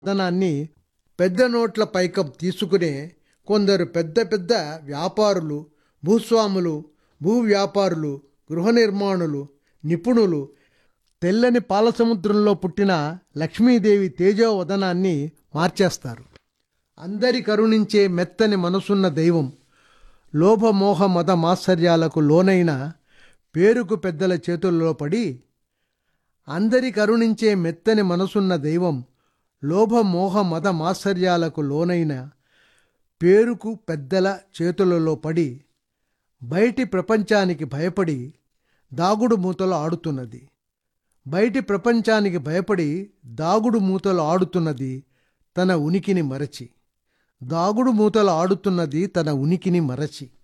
ధనాన్ని పెద్ద నోట్ల పైకం తీసుకునే కొందరు పెద్ద పెద్ద వ్యాపారులు భూస్వాములు భూ వ్యాపారులు గృహ నిర్మాణులు నిపుణులు తెల్లని పాలసముద్రంలో పుట్టిన లక్ష్మీదేవి తేజోవదనాన్ని మార్చేస్తారు అందరి కరుణించే మెత్తని మనసున్న దైవం లోభమోహ మద మాత్సర్యాలకు లోనైన పేరుకు పెద్దల చేతుల్లో పడి అందరి కరుణించే మెత్తని మనసున్న దైవం లోభమోహ మద మాత్సర్యాలకు లోనైన పేరుకు పెద్దల చేతులలో పడి బయటి ప్రపంచానికి భయపడి దాగుడు మూతలు ఆడుతున్నది బయటి ప్రపంచానికి భయపడి దాగుడు మూతలు ఆడుతున్నది తన ఉనికిని మరచి దాగుడు మూతలు ఆడుతున్నది తన ఉనికిని మరచి